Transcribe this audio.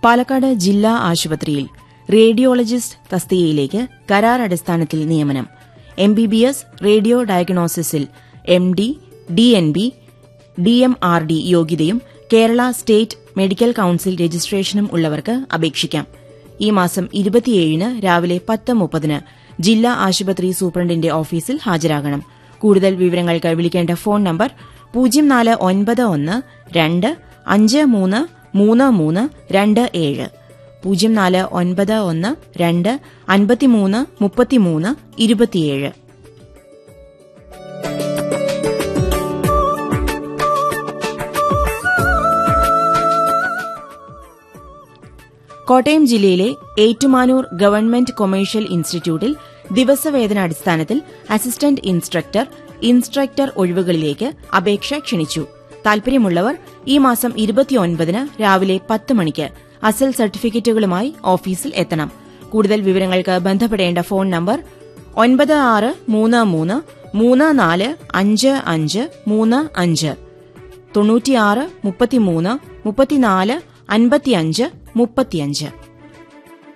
പാലക്കാട് ജില്ലാ ആശുപത്രിയിൽ റേഡിയോളജിസ്റ്റ് തസ്തികയിലേക്ക് കരാർ അടിസ്ഥാനത്തിൽ നിയമനം M B B S radio ഡയഗ്നോസിസിൽ M D D N B D M R D യോഗ്യതയും കേരള സ്റ്റേറ്റ് മെഡിക്കൽ കൌൺസിൽ രജിസ്ട്രേഷനും ഉള്ളവർക്ക് അപേക്ഷിക്കാം ഈ മാസം ഇരുപത്തിയേഴിന് രാവിലെ പത്ത് മുപ്പതിന് ജില്ലാ ആശുപത്രി സൂപ്രണ്ടിന്റെ ഓഫീസിൽ ഹാജരാകണം കൂടുതൽ വിവരങ്ങൾക്ക് വിളിക്കേണ്ട ഫോൺ നമ്പർ പൂജ്യം നാല് ഒൻപത് ഒന്ന് രണ്ട് അഞ്ച് മൂന്ന് മൂന്ന് മൂന്ന് രണ്ട് ഏഴ് പൂജ്യം നാല് ഒൻപത് ഒന്ന് രണ്ട് അൻപത്തിമൂന്ന് മുപ്പത്തിമൂന്ന് ഇരുപത്തിയേഴ് കോട്ടയം ജില്ലയിലെ ഏറ്റുമാനൂർ ഗവൺമെന്റ് കൊമേഴ്ഷ്യൽ ഇൻസ്റ്റിറ്റ്യൂട്ടിൽ ദിവസവേതന അടിസ്ഥാനത്തിൽ അസിസ്റ്റന്റ് ഇൻസ്ട്രക്ടർ ഇൻസ്ട്രക്ടർ ഒഴിവുകളിലേക്ക് അപേക്ഷ ക്ഷണിച്ചു താൽപര്യമുള്ളവർ ഈ മാസം ഇരുപത്തിയൊൻപതിന് രാവിലെ പത്ത് മണിക്ക് അസൽ സർട്ടിഫിക്കറ്റുകളുമായി ഓഫീസിൽ എത്തണം കൂടുതൽ വിവരങ്ങൾക്ക് ബന്ധപ്പെടേണ്ട ഫോൺ നമ്പർ ഒൻപത് ആറ് മൂന്ന് മൂന്ന് മൂന്ന് നാല് അഞ്ച് അഞ്ച് മൂന്ന് അഞ്ച് തൊണ്ണൂറ്റിയാറ് മുപ്പത്തിമൂന്ന് മുപ്പത്തിനാല് അൻപത്തിയഞ്ച് മുപ്പത്തിയഞ്ച്